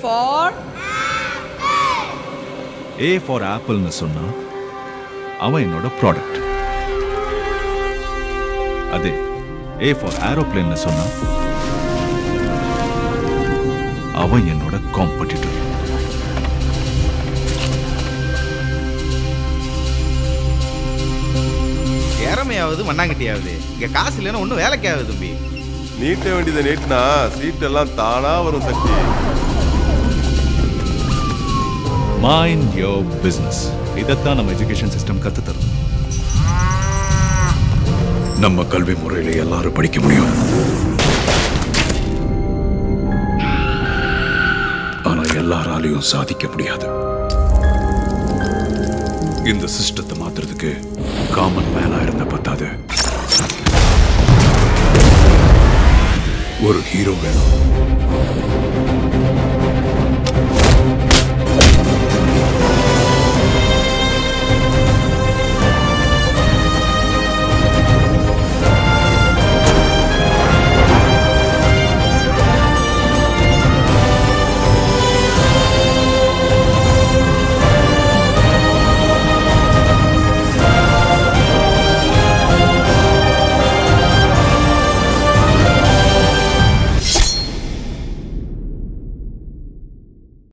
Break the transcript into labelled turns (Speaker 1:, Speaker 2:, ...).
Speaker 1: for
Speaker 2: A for ஆப்பிள்னு சொன்னா அவன் என்னோட ப்ராடக்ட் அதே ஏ ஃபார் ஏரோப்ளேன்னு சொன்னா அவன் என்னோட காம்படிட்டர்
Speaker 3: இறமையாவது மண்ணாங்கட்டியாவது இங்க காசு இல்லைன்னா ஒன்றும் வேலைக்கு ஆகுது தம்பி
Speaker 4: நீட்ட வேண்டியதை நீட்டினா சீட்டெல்லாம் தானா வரும் சக்தி
Speaker 2: மைண்ட் யோர் பிசினஸ் இதைத்தான் நம்ம எஜுகேஷன் சிஸ்டம் கத்து தரும்
Speaker 5: நம்ம கல்வி முறையில எல்லாரும் படிக்க முடியும் ஆனா எல்லாராலையும் சாதிக்க முடியாது இந்த சிஸ்டத்தை மாத்துறதுக்கு காமன் மேனா இருந்த பத்தாது ஒரு ஹீரோ வேணும்